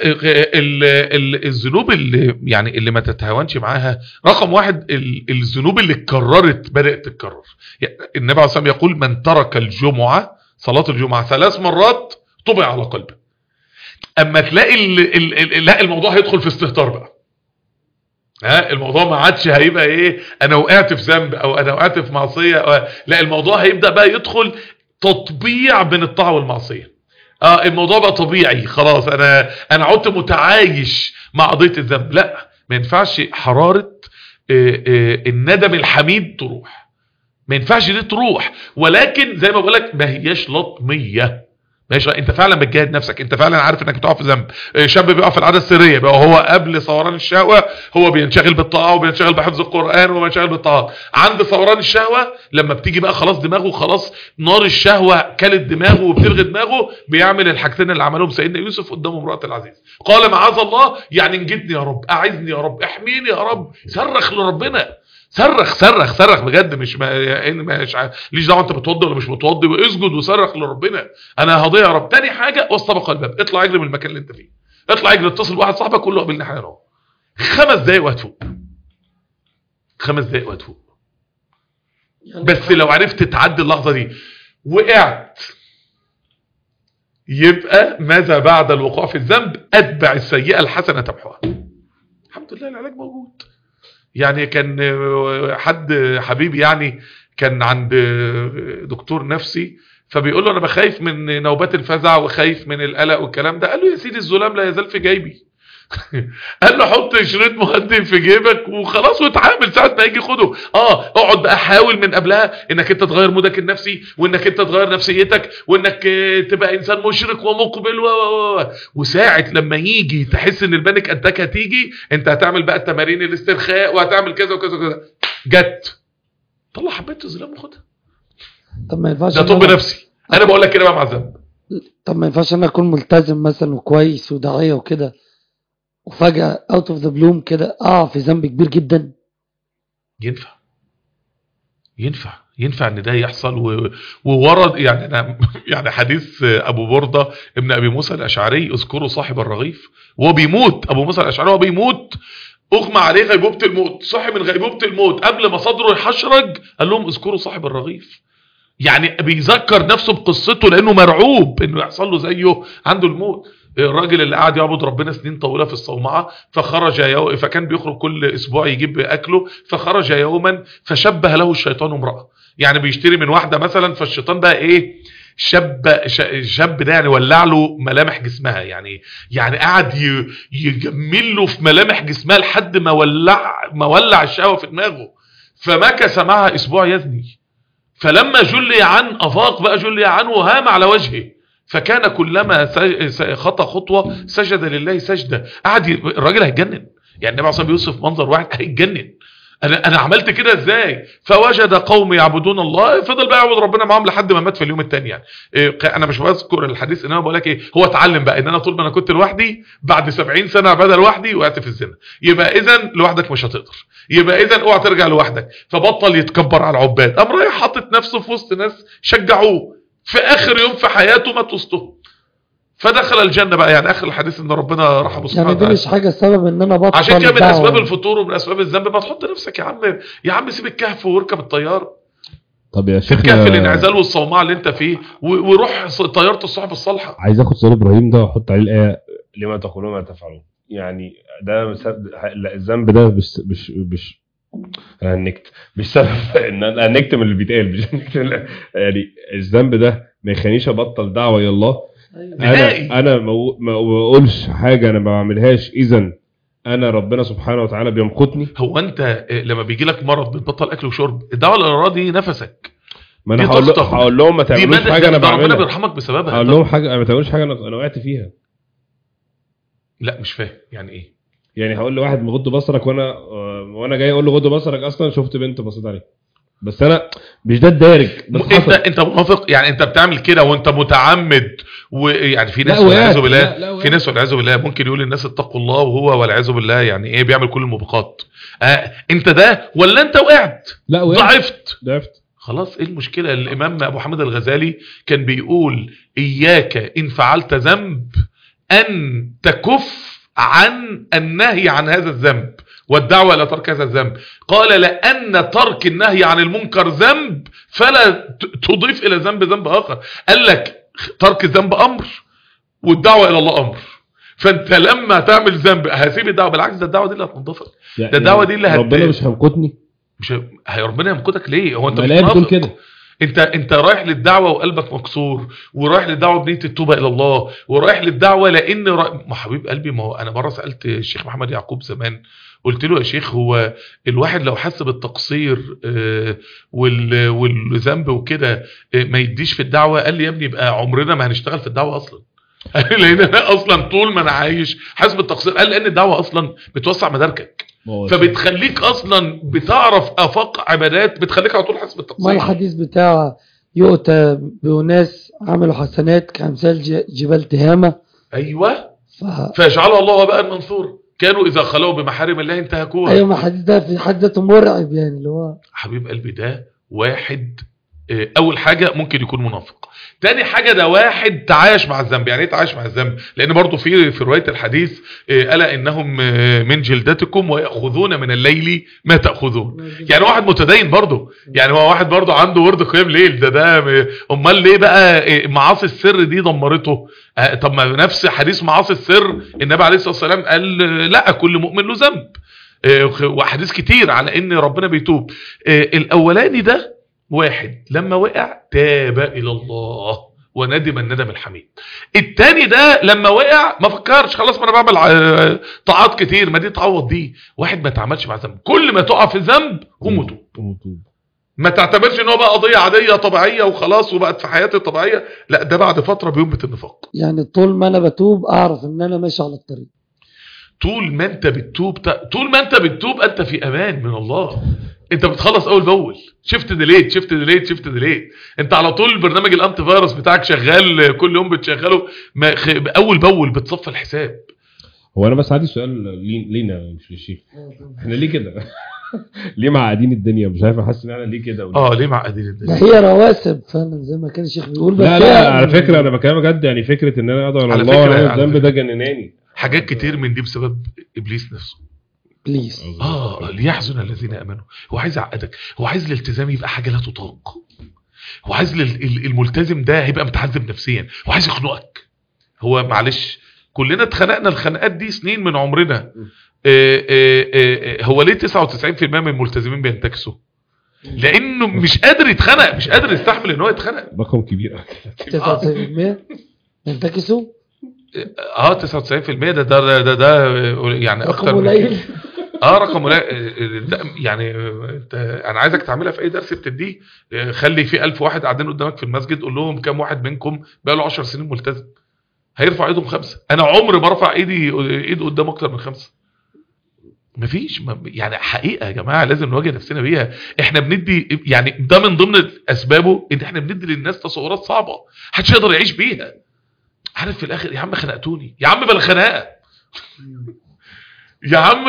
ال- ال- الذنوب اللي يعني اللي ما تتهاونش معاها رقم واحد ال- الذنوب اللي اتكررت بدات تتكرر يعني النبي عليه الصلاه والسلام يقول من ترك الجمعه صلاه الجمعه ثلاث مرات طبع على قلبه اما تلاقي ال ال ال لا الموضوع هيدخل في استهتار بقى ها الموضوع ما عادش هيبقى ايه انا وقعت في ذنب او انا وقعت في معصيه أو لا الموضوع هيبدا بقى يدخل تطبيع بين الطاعه والمعصيه اه الموضوع بقى طبيعي خلاص انا انا عدت متعايش مع قضيه الذنب لا ما ينفعش حراره آه، آه، الندم الحميد تروح ما ينفعش دي تروح ولكن زي ما بقول لك ما هياش لطميه ماشي انت فعلا بتجاهد نفسك انت فعلا عارف انك بتقع في ذنب آه، شاب بيقع في العاده السريه بقى هو قبل ثوران الشهوه هو بينشغل بالطاعه وبينشغل بحفظ القران وبينشغل بالطاعات عند ثوران الشهوه لما بتيجي بقى خلاص دماغه خلاص نار الشهوه كلت دماغه وبتلغي دماغه بيعمل الحاجتين اللي عملهم سيدنا يوسف قدام امراه العزيز قال معاذ الله يعني انجدني يا رب اعذني يا رب احميني يا رب صرخ لربنا صرخ صرخ صرخ بجد مش ما يعني مش عارف ليش دعوه انت بتوضي ولا مش بتوضي اسجد وصرخ لربنا انا هضيع يا رب تاني حاجه واستبق الباب اطلع اجري من المكان اللي انت فيه اطلع اجري اتصل بواحد صاحبك قول له قابلني حالا اهو خمس دقايق وهتفوق خمس دقايق وهتفوق بس لو عرفت تعدي اللحظه دي وقعت يبقى ماذا بعد الوقوع في الذنب اتبع السيئه الحسنه تمحوها الحمد لله العلاج موجود يعني كان آه، حد حبيبي يعني كان عند آه، دكتور نفسي فبيقول له انا بخايف من نوبات الفزع وخايف من القلق والكلام ده قال له يا سيدي الظلام لا يزال في جيبي قال له حط شريط مهدئ في جيبك وخلاص واتعامل ساعه ما يجي خده اه اقعد بقى حاول من قبلها انك انت تغير مودك النفسي وانك انت تغير نفسيتك وانك آه، تبقى انسان مشرق ومقبل و و و وساعه لما يجي تحس ان البانيك اتاك هتيجي انت هتعمل بقى التمارين الاسترخاء وهتعمل كذا وكذا وكذا جت طلع حبيت الزلام وخدها طب ما ينفعش ده إن طب أنا- نفسي انا بقول لك كده بقى مع الذنب طب ما ينفعش انا اكون ملتزم مثلا وكويس وداعيه وكده وفجاه اوت اوف ذا بلوم كده اقع في ذنب كبير جدا ينفع ينفع ينفع ان ده يحصل و... وورد يعني أنا يعني حديث ابو برده ابن ابي موسى الاشعري اذكروا صاحب الرغيف وهو بيموت ابو موسى الاشعري وهو بيموت اغمى عليه غيبوبه الموت صحي من غيبوبه الموت قبل ما صدره يحشرج قال لهم اذكروا صاحب الرغيف يعني بيذكر نفسه بقصته لانه مرعوب انه يحصل له زيه عنده الموت الراجل اللي قاعد يعبد ربنا سنين طويله في الصومعه فخرج يوم فكان بيخرج كل اسبوع يجيب اكله فخرج يوما فشبه له الشيطان امراه يعني بيشتري من واحده مثلا فالشيطان بقى ايه شاب ش- شاب ده يعني ولع له ملامح جسمها يعني يعني قعد ي- يجمل له في ملامح جسمها لحد ما ولع ما ولع الشهوه في دماغه فمكث معها اسبوع يزني فلما جلي عن افاق بقى جلي عنه وهام على وجهه فكان كلما س- س- خطى خطوه سجد لله سجده قعد ي- الراجل هيتجنن يعني النبي عليه الصلاه والسلام بيوصف منظر واحد هيتجنن انا انا عملت كده ازاي فوجد قوم يعبدون الله فضل بقى يعبد ربنا معاهم لحد ما مات في اليوم الثاني يعني إيه، ق- انا مش بذكر الحديث ان انا بقول لك ايه هو اتعلم بقى ان انا طول ما انا كنت لوحدي بعد 70 سنه عباده لوحدي وقعت في الزنا يبقى اذا لوحدك مش هتقدر يبقى اذا اوعى ترجع لوحدك فبطل يتكبر على العباد قام رايح حاطط نفسه في وسط ناس شجعوه في اخر يوم في حياته مات وسطهم فدخل الجنه بقى يعني اخر الحديث ان ربنا رحمه سبحانه يعني دي وتعالى مش حاجه سبب ان انا بطل عشان كده من دعوة. اسباب الفطور ومن اسباب الذنب ما تحط نفسك يا عم يا عم سيب الكهف واركب الطياره طب يا سيب شيخنا كهف الانعزال والصومعه اللي انت فيه و- وروح ص- طياره الصحف الصالحه عايز اخد سؤال ابراهيم ده واحط عليه الايه لما تقولون ما تفعلون يعني ده مسبب لا الذنب ده مش مش مش انا هنكت مش سبب ان انا هنكت من اللي بيتقال مش هنكت من اللي- يعني الذنب ده ما يخلينيش ابطل دعوه الى الله أيوة. نهائي. انا انا ما أقو- ما بقولش حاجه انا ما بعملهاش اذا انا ربنا سبحانه وتعالى بيمقتني هو انت آه، لما بيجي لك مرض بتبطل اكل وشرب الدعوه الى دي نفسك ما انا دي هقول طاقتك. هقول لهم ما دي تعملوش مدى حاجه انا ده ربنا بعملها بيرحمك بسببها هقول لهم حاجه ما تعملوش حاجه انا انا وقعت فيها لا مش فاهم يعني ايه يعني هقول لواحد مغض بصرك وانا آه، وانا جاي اقول له غض بصرك اصلا شفت بنت بصيت عليها بس انا مش ده الدارج بس م- انت حصل انت منافق يعني انت بتعمل كده وانت متعمد ويعني في ناس لا، وقعت. والعياذ بالله لا، لا، وقعت. في ناس والعياذ بالله ممكن يقول للناس اتقوا الله وهو والعياذ بالله يعني ايه بيعمل كل الموبقات آه انت ده ولا انت وقعت لا وقعت ضعفت ضعفت خلاص ايه المشكله الامام ابو حامد الغزالي كان بيقول اياك ان فعلت ذنب ان تكف عن النهي عن هذا الذنب والدعوه الى ترك هذا الذنب قال لان ترك النهي عن المنكر ذنب فلا ت- تضيف الى ذنب ذنب اخر قال لك ترك الذنب امر والدعوه الى الله امر فانت لما تعمل ذنب هسيب الدعوه بالعكس ده الدعوه دي اللي هتنضفك يعني ده الدعوة دي اللي هت- ربنا مش هيمقتني مش هي ربنا يمقتك ليه هو انت مش الملاك بتقول منافق كده انت انت رايح للدعوه وقلبك مكسور ورايح للدعوه بنيه التوبه الى الله ورايح للدعوه لان را... ما حبيب قلبي ما هو انا مره سالت الشيخ محمد يعقوب زمان قلت له يا شيخ هو الواحد لو حس بالتقصير آه، وال... والذنب وكده آه، ما يديش في الدعوه قال لي يا ابني يبقى عمرنا ما هنشتغل في الدعوه اصلا لان انا اصلا طول ما انا عايش حاسس بالتقصير قال لان الدعوه اصلا بتوسع مداركك ما هو فبتخليك اصلا بتعرف افاق عبادات بتخليك على طول حاسس ما بالتقصير الحديث بتاع يؤتى بأناس عملوا حسنات كأمثال ج- جبال تهامة ايوه ف... فيجعلها الله وباء منثورا كانوا اذا خلوا بمحارم الله انتهكوها أيوة ما الحديث ده في حد ذاته مرعب يعني اللي هو حبيب قلبي ده واحد آه، اول حاجه ممكن يكون منافق تاني حاجه ده واحد تعايش مع الذنب يعني ايه تعايش مع الذنب لان برضو في في روايه الحديث آه، الا انهم آه، من جلدتكم وياخذون من الليل ما تاخذون يعني واحد متدين برضه يعني هو واحد برضه عنده ورد قيام ليل ده ده م- امال ليه بقى إيه معاصي السر دي دمرته آه، طب ما نفس حديث معاصي السر النبي عليه الصلاه والسلام قال آه، لا كل مؤمن له ذنب آه، وحديث كتير على ان ربنا بيتوب آه، الاولاني ده واحد لما وقع تاب الى الله وندم الندم الحميد التاني ده لما وقع ما فكرش خلاص ما انا بعمل آه، طاعات كتير ما دي تعوض دي واحد ما تعملش مع ذنب كل ما تقع في ذنب قوم وتوب وتوب. ما تعتبرش ان هو بقى قضيه عاديه طبيعيه وخلاص وبقت في حياتي طبيعيه لا ده بعد فتره بينبت النفاق يعني طول ما انا بتوب اعرف ان انا ماشي على الطريق طول ما انت بتتوب طول ما انت بتتوب انت في امان من الله انت بتخلص اول باول شفت ديليت شفت ديليت شفت ديليت انت على طول برنامج الانتي فيروس بتاعك شغال كل يوم بتشغله ما خ... اول باول بتصفى الحساب هو انا بس عندي سؤال لي- لينا مش للشيخ احنا ليه كده ليه معقدين الدنيا مش عارف احس ان احنا ليه كده ولا- اه ليه معقدين ده الدنيا هي رواسب فعلا زي ما كان الشيخ بيقول بس لا هي- لا على فكره انا بكلمك بجد يعني فكره ان انا اقدر على على الله فكرة- وانا على الذنب فكرة. ده جنناني حاجات كتير من دي بسبب ابليس نفسه بليز اه ليحزن الذين امنوا هو عايز يعقدك هو عايز الالتزام يبقى حاجه لا تطاق هو عايز لل- ال- الملتزم ده هيبقى متعذب نفسيا هو عايز يخنقك هو معلش كلنا اتخنقنا الخناقات دي سنين من عمرنا آه، آه، آه، هو ليه 99% من الملتزمين بينتكسوا لانه مش قادر يتخنق مش قادر يستحمل ان هو يتخنق رقم كبير 99% ينتكسوا اه 99% ده ده ده, ده يعني اكتر رقم من كده. قليل اه رقم قليل ده يعني انت انا عايزك تعملها في اي درس بتديه آه، خلي في 1000 واحد قاعدين قدامك في المسجد قول لهم كام واحد منكم بقى له 10 سنين ملتزم هيرفع ايدهم خمسه انا عمري ما رفع ايدي ايد قدام اكتر من خمسه مفيش ما- يعني حقيقه يا جماعه لازم نواجه نفسنا بيها احنا بندي يعني ده من ضمن اسبابه ان احنا بندي للناس تصورات صعبه محدش يقدر يعيش بيها عارف في الاخر يا عم خنقتوني يا عم بلا خناقه يا عم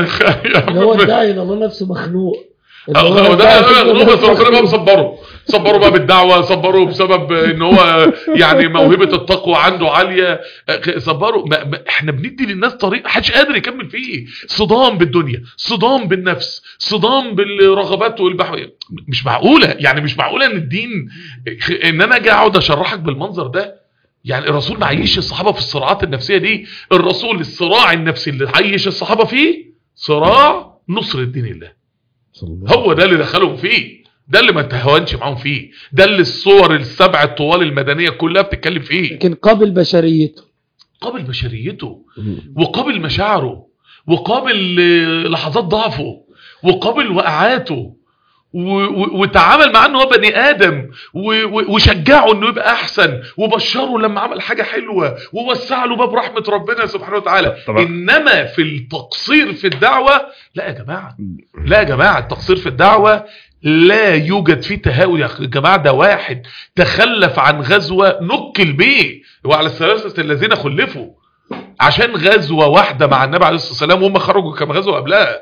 يا اللي هو عم الداعي الى الله نفسه مخنوق اللي اه هو الداعي ده إلى الله غنوه بس نفسه ربنا بقى مخنوق. مصبره صبره بقى بالدعوه صبره بسبب ان هو يعني موهبه التقوى عنده عاليه اه، صبره ما ما احنا بندي للناس طريق محدش قادر يكمل فيه صدام بالدنيا صدام بالنفس صدام بالرغبات والبحث مش معقوله يعني مش معقوله ان الدين ان انا اجي اقعد اشرحك بالمنظر ده يعني الرسول ما عيش الصحابه في الصراعات النفسيه دي الرسول الصراع النفسي اللي عيش الصحابه فيه صراع نصر الدين الله صلى الله هو ده اللي دخلهم فيه ده اللي ما تهونش معاهم فيه ده اللي الصور السبع الطوال المدنية كلها بتتكلم فيه لكن قابل بشريته قابل بشريته عليه. وقابل مشاعره وقابل آه، لحظات ضعفه وقابل وقعاته و- و- وتعامل معاه ان هو بني ادم و- و- وشجعه انه يبقى احسن وبشره لما عمل حاجه حلوه ووسع له باب رحمه ربنا سبحانه وتعالى طبعا. انما في التقصير في الدعوه لا يا جماعه لا يا جماعه التقصير في الدعوه لا يوجد فيه تهاون يا جماعه ده واحد تخلف عن غزوه نكل بيه وعلى الثلاثه الذين خلفوا عشان غزوه واحده مع النبي عليه الصلاه والسلام وهم خرجوا كم غزوه قبلها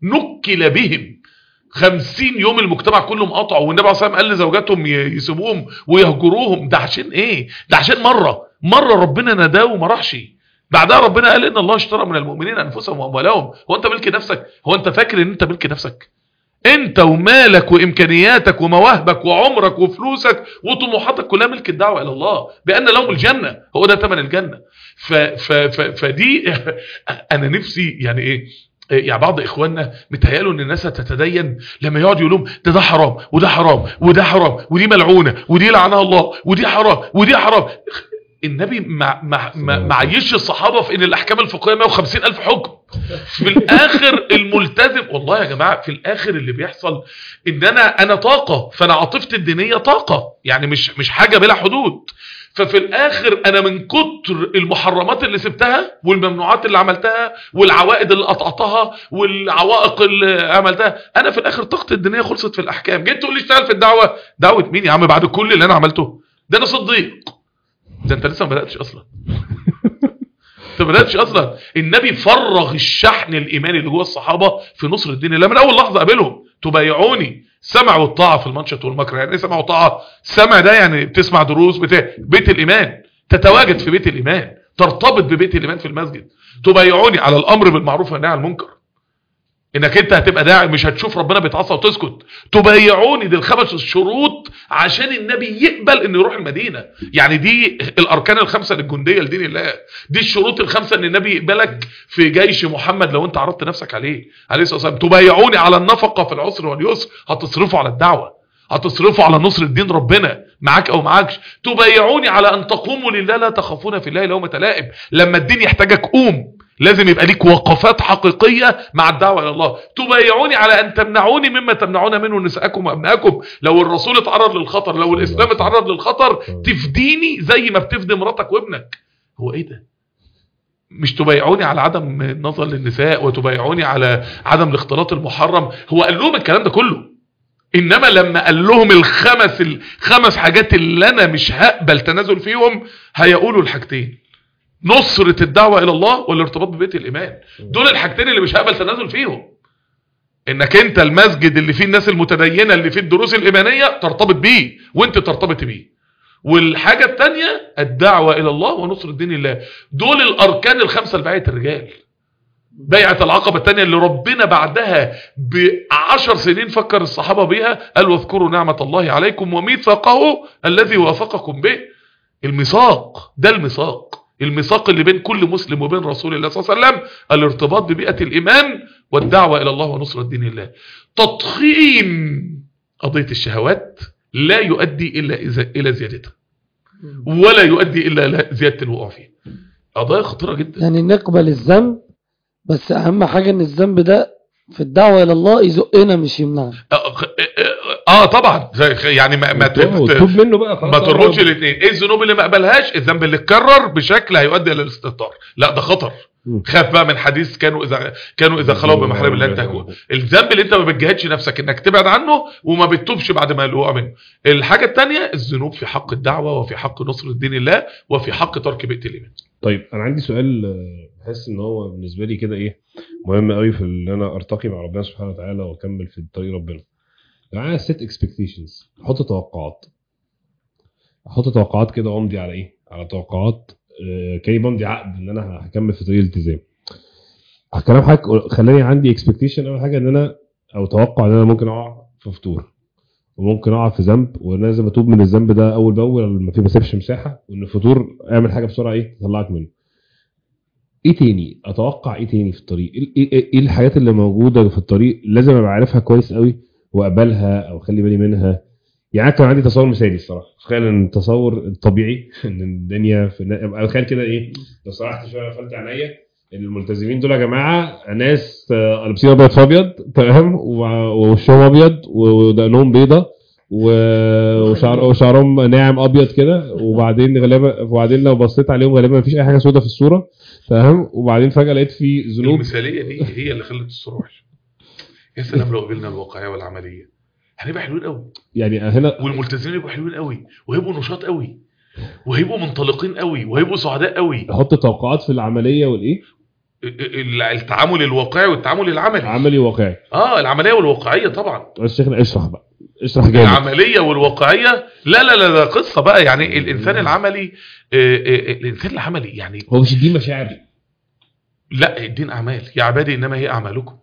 نكل بهم خمسين يوم المجتمع كله مقاطع والنبي عليه الصلاه والسلام قال لزوجاتهم ي- يسيبوهم ويهجروهم ده عشان ايه ده عشان مره مره ربنا ناداه وما راحش بعدها ربنا قال ان الله اشترى من المؤمنين انفسهم واموالهم هو انت ملك نفسك هو انت فاكر ان انت ملك نفسك انت ومالك وامكانياتك ومواهبك وعمرك وفلوسك وطموحاتك كلها ملك الدعوه الى الله بان لهم الجنه هو ده ثمن الجنه ف ف ف فدي انا نفسي يعني ايه يعني بعض اخواننا متهيألوا ان الناس هتتدين لما يقعد يقول لهم ده ده حرام وده حرام وده حرام ودي ملعونه ودي لعنها الله ودي حرام ودي حرام النبي ما ما ما ما عيش الصحابه في ان الاحكام الفقهيه 150 الف حكم في الاخر الملتزم والله يا جماعه في الاخر اللي بيحصل ان انا انا طاقه فانا عاطفتي الدينيه طاقه يعني مش مش حاجه بلا حدود ففي الاخر انا من كتر المحرمات اللي سبتها والممنوعات اللي عملتها والعوائد اللي قطعتها والعوائق اللي عملتها انا في الاخر طاقتي الدينيه خلصت في الاحكام جيت تقول لي اشتغل في الدعوه دعوه مين يا عم بعد كل اللي انا عملته ده انا صديق ده انت لسه ما بداتش اصلا انت ما بداتش اصلا النبي فرغ الشحن الايماني اللي جوه الصحابه في نصر الدين الله من اول لحظه قابلهم تبايعوني سمع والطاعه في المنشط والمكر يعني ايه سمع وطاعه سمع ده يعني بتسمع دروس بتاع بيت الايمان تتواجد في بيت الايمان ترتبط ببيت الايمان في المسجد تبايعوني على الامر بالمعروف والنهي عن المنكر انك انت هتبقى داعي مش هتشوف ربنا بيتعصى وتسكت تبايعوني دي الخمس الشروط عشان النبي يقبل انه يروح المدينه يعني دي الاركان الخمسه للجنديه لدين الله دي الشروط الخمسه ان النبي يقبلك في جيش محمد لو انت عرضت نفسك عليه عليه الصلاه والسلام تبايعوني على النفقه في العسر واليسر هتصرفوا على الدعوه هتصرفوا على نصر الدين ربنا معاك او معاكش تبايعوني على ان تقوموا لله لا تخافون في الله لومة لائم لما الدين يحتاجك قوم لازم يبقى ليك وقفات حقيقية مع الدعوة إلى الله تبايعوني على أن تمنعوني مما تمنعون منه نساءكم وأبنائكم لو الرسول اتعرض للخطر لو الإسلام اتعرض للخطر تفديني زي ما بتفدي مراتك وابنك هو إيه ده مش تبايعوني على عدم النظر للنساء وتبايعوني على عدم الاختلاط المحرم هو قال لهم الكلام ده كله انما لما قال لهم الخمس الخمس حاجات اللي انا مش هقبل تنازل فيهم هيقولوا الحاجتين نصرة الدعوة الى الله والارتباط ببيت الايمان دول الحاجتين اللي مش هقبل تنازل فيهم انك انت المسجد اللي فيه الناس المتدينة اللي فيه الدروس الايمانية ترتبط بيه وانت ترتبط بيه والحاجة التانية الدعوة الى الله ونصر دين الله دول الاركان الخمسة لبيعة الرجال بيعة العقبة التانية اللي ربنا بعدها بعشر سنين فكر الصحابة بيها قال واذكروا نعمة الله عليكم وميثاقه الذي وافقكم به الميثاق ده الميثاق الميثاق اللي بين كل مسلم وبين رسول الله صلى الله عليه وسلم الارتباط ببيئة الإيمان والدعوة إلى الله ونصرة دين الله تضخيم قضية الشهوات لا يؤدي إلا إلى زيادتها ولا يؤدي إلا إلى زيادة الوقوع فيه قضايا خطيرة جدا يعني نقبل الذنب بس اهم حاجة ان الذنب ده في الدعوة الى الله يزقنا مش يمنعنا اه, آه طبعا زي يعني ما ما تتوب منه بقى ما تربطش الاثنين ايه الذنوب اللي ما قبلهاش الذنب اللي اتكرر بشكل هيؤدي الى الاستهتار لا ده خطر خاف بقى من حديث كانوا اذا كانوا اذا خلوا بمحارم الله انتهكوا الذنب اللي انت ما بتجاهدش نفسك انك تبعد عنه وما بتتوبش بعد ما الوقع منه الحاجه الثانيه الذنوب في حق الدعوه وفي حق نصر دين الله وفي حق ترك بيت الايمان طيب انا عندي سؤال بحس ان هو بالنسبه لي كده ايه مهم قوي في ان انا ارتقي مع ربنا سبحانه وتعالى واكمل في طريق ربنا لو انا سيت اكسبكتيشنز احط توقعات احط توقعات كده وامضي على ايه على توقعات آه كاني بمضي عقد ان انا هكمل في طريق الالتزام كلام حضرتك خلاني عندي اكسبكتيشن اول حاجه ان انا او توقع ان انا ممكن اقع في فطور وممكن اقع في ذنب وان انا لازم اتوب من الذنب ده اول باول ما في ما اسيبش مساحه وان الفطور اعمل حاجه بسرعه ايه تطلعك منه ايه تاني اتوقع ايه تاني في الطريق ايه, إيه, إيه الحاجات اللي موجوده في الطريق لازم ابقى عارفها كويس قوي واقبلها او اخلي بالي منها يعني كان عندي تصور مثالي الصراحه تخيل ان التصور الطبيعي ان الدنيا في ابقى تخيل كده ايه لو سرحت شويه قفلت عينيا الملتزمين دول يا جماعه ناس لابسين ابيض في ابيض تمام ووشهم ابيض ودقنهم بيضه وشعر وشعرهم ناعم ابيض كده وبعدين غالبا وبعدين لو بصيت عليهم غالبا مفيش اي حاجه سودة في الصوره تمام وبعدين فجاه لقيت في ذنوب المثاليه دي هي اللي خلت الصوره وحشه يا سلام لو قبلنا الواقعيه والعمليه هنبقى حلوين قوي يعني هنا والملتزمين يبقوا حلوين قوي وهيبقوا نشاط قوي وهيبقوا منطلقين قوي وهيبقوا سعداء قوي احط توقعات في العمليه والايه التعامل الواقعي والتعامل العملي عملي واقعي اه العمليه والواقعيه طبعا شيخنا اشرح بقى اشرح جامد العمليه والواقعيه لا لا لا ده قصه بقى يعني الانسان العملي آه آه الانسان العملي يعني هو مش الدين مشاعر لا الدين اعمال يا عبادي انما هي اعمالكم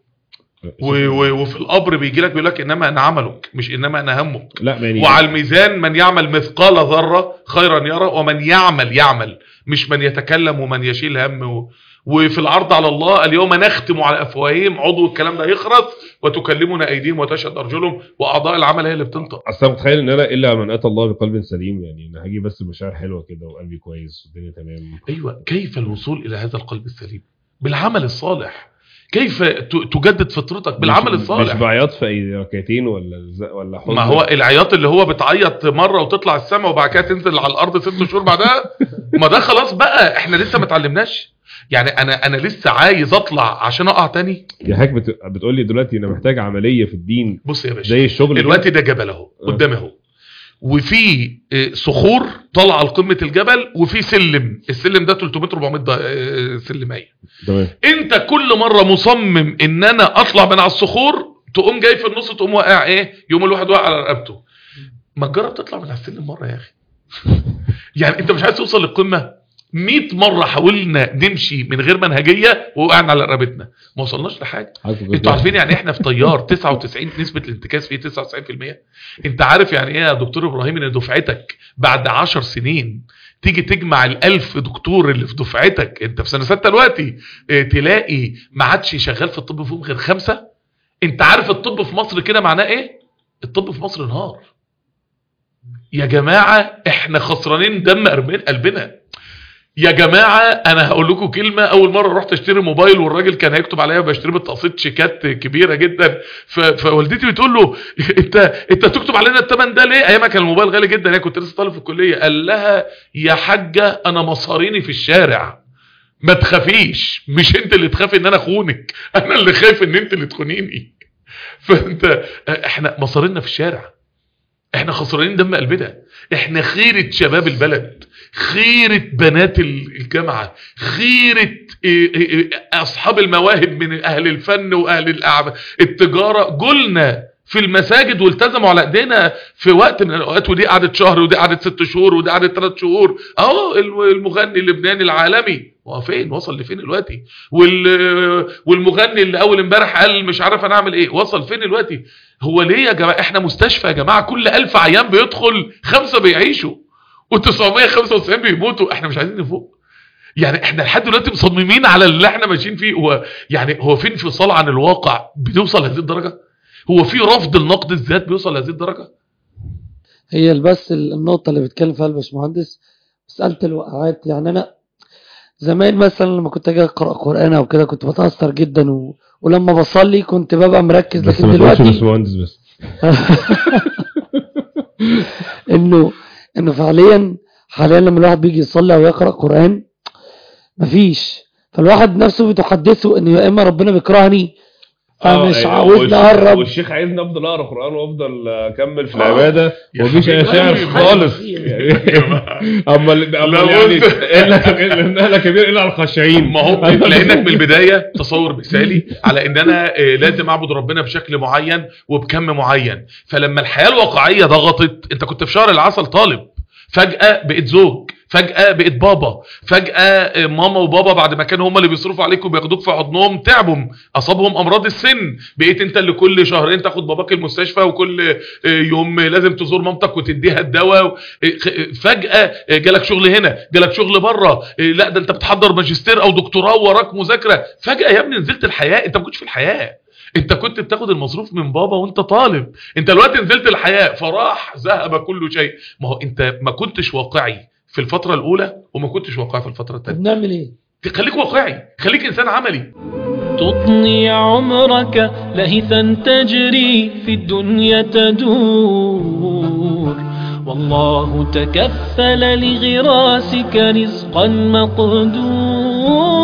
وفي القبر بيجي لك بيقول لك انما انا عملك مش انما انا همك لا يعني وعلى الميزان من يعمل مثقال ذره خيرا يرى ومن يعمل يعمل مش من يتكلم ومن يشيل هم و... وفي العرض على الله اليوم نختم على افواههم عضو الكلام ده يخرس وتكلمنا ايديهم وتشهد ارجلهم واعضاء العمل هي اللي بتنطق اصل متخيل ان انا الا من اتى الله بقلب سليم يعني انا هجي بس بمشاعر حلوه كده وقلبي كويس والدنيا تمام ايوه كيف الوصول الى هذا القلب السليم بالعمل الصالح كيف تجدد فطرتك بالعمل الصالح مش بعياط في ركعتين ولا ولا حزن ما هو العياط اللي هو بتعيط مره وتطلع السماء وبعد كده تنزل على الارض ست شهور بعدها ما ده خلاص بقى احنا لسه ما اتعلمناش يعني انا انا لسه عايز اطلع عشان اقع تاني يا حاج بت... بتقول لي دلوقتي انا محتاج عمليه في الدين بص يا باشا زي الشغل دلوقتي ده جبل اهو قدامي اهو وفي صخور طالعه لقمه الجبل وفي سلم السلم ده 300 400 سلميه تمام انت كل مره مصمم ان انا اطلع من على الصخور تقوم جاي في النص تقوم واقع ايه يوم الواحد واقع على رقبته ما تجرب تطلع من على السلم مره يا اخي يعني انت مش عايز توصل للقمه 100 مره حاولنا نمشي من غير منهجيه ووقعنا على رقبتنا ما وصلناش لحاجه انتوا عارفين يعني احنا في طيار 99 نسبه الانتكاس فيه 99% انت عارف يعني ايه يا دكتور ابراهيم ان دفعتك بعد 10 سنين تيجي تجمع الألف دكتور اللي في دفعتك انت في سنه سته دلوقتي اه تلاقي ما عادش شغال في الطب فيهم غير خمسه انت عارف الطب في مصر كده معناه ايه الطب في مصر انهار يا جماعة احنا خسرانين دم قلبنا- قلبنا يا جماعة انا هقول لكم كلمة اول مرة رحت اشتري موبايل والراجل كان هيكتب عليا بشتري بالتقسيط شيكات كبيرة جدا ف... فوالدتي بتقول له انت انت تكتب علينا الثمن ده ليه ايامها كان الموبايل غالي جدا هي كنت لسه طالب في الكلية قال لها يا حاجة انا مصاريني في الشارع ما تخافيش مش انت اللي تخافي ان انا اخونك انا اللي خايف ان انت اللي تخونيني فانت احنا مصارينا في الشارع احنا خسرانين دم قلبنا احنا خيرة شباب البلد خيرة بنات الجامعة خيرة إيه إيه إيه اصحاب المواهب من اهل الفن واهل الأعب- التجارة جولنا في المساجد والتزموا على ايدينا في وقت من الاوقات ودي قعدت شهر ودي قعدت ست شهور ودي قعدت ثلاث شهور اهو الم- المغني اللبناني العالمي هو فين وصل لفين دلوقتي وال والمغني اللي اول امبارح قال مش عارف انا اعمل ايه وصل فين دلوقتي هو ليه يا جماعه احنا مستشفى يا جماعه كل ألف عيان بيدخل خمسه بيعيشوا و995 بيموتوا احنا مش عايزين نفوق يعني احنا لحد دلوقتي مصممين على اللي احنا ماشيين فيه هو يعني هو في انفصال عن الواقع بيوصل لهذه الدرجه هو في رفض النقد الذات بيوصل لهذه الدرجه هي بس النقطة اللي بيتكلم فيها الباشمهندس مسألة الوقعات يعني أنا زمان مثلا لما كنت أجي أقرأ قرآن أو كده كنت بتأثر جدا و... ولما بصلي كنت ببقى مركز بس لكن ما تقولش دلوقتي باشمهندس بس إنه إنه فعليا حاليا لما الواحد بيجي يصلي أو يقرأ قرآن مفيش فالواحد نفسه بتحدثه إن يا إما ربنا بيكرهني فمش يعني عاوزني والشيخ- أقرب والشيخ عايزني افضل اقرا قران وافضل اكمل في العباده يا ومفيش اي حبيبي، شعر أيوة. خالص يعني اما ال- اما لو يعني قلت- الا الا كبير الا على الخاشعين ما هو لانك من البدايه تصور مثالي على ان انا آه، لازم اعبد ربنا بشكل معين وبكم معين فلما الحياه الواقعيه ضغطت انت كنت في شهر العسل طالب فجاه بقيت زوج فجاه بقيت بابا فجاه آه، ماما وبابا بعد ما كانوا هم اللي بيصرفوا عليك وبياخدوك في حضنهم تعبوا اصابهم امراض السن بقيت انت اللي كل شهرين تاخد باباك المستشفى وكل آه، يوم لازم تزور مامتك وتديها الدواء آه، خ- فجاه آه، جالك شغل هنا جالك شغل بره آه، لا ده انت بتحضر ماجستير او دكتوراه وراك مذاكره فجاه يا ابني نزلت الحياه انت ما كنتش في الحياه انت كنت بتاخد المصروف من بابا وانت طالب انت دلوقتي نزلت الحياه فراح ذهب كل شيء ما هو انت ما كنتش واقعي في الفتره الاولى وما كنتش واقعي في الفتره طب الثانيه نعمل إيه؟ خليك واقعي خليك انسان عملي تطني عمرك لهثا تجري في الدنيا تدور والله تكفل لغراسك رزقا مقدور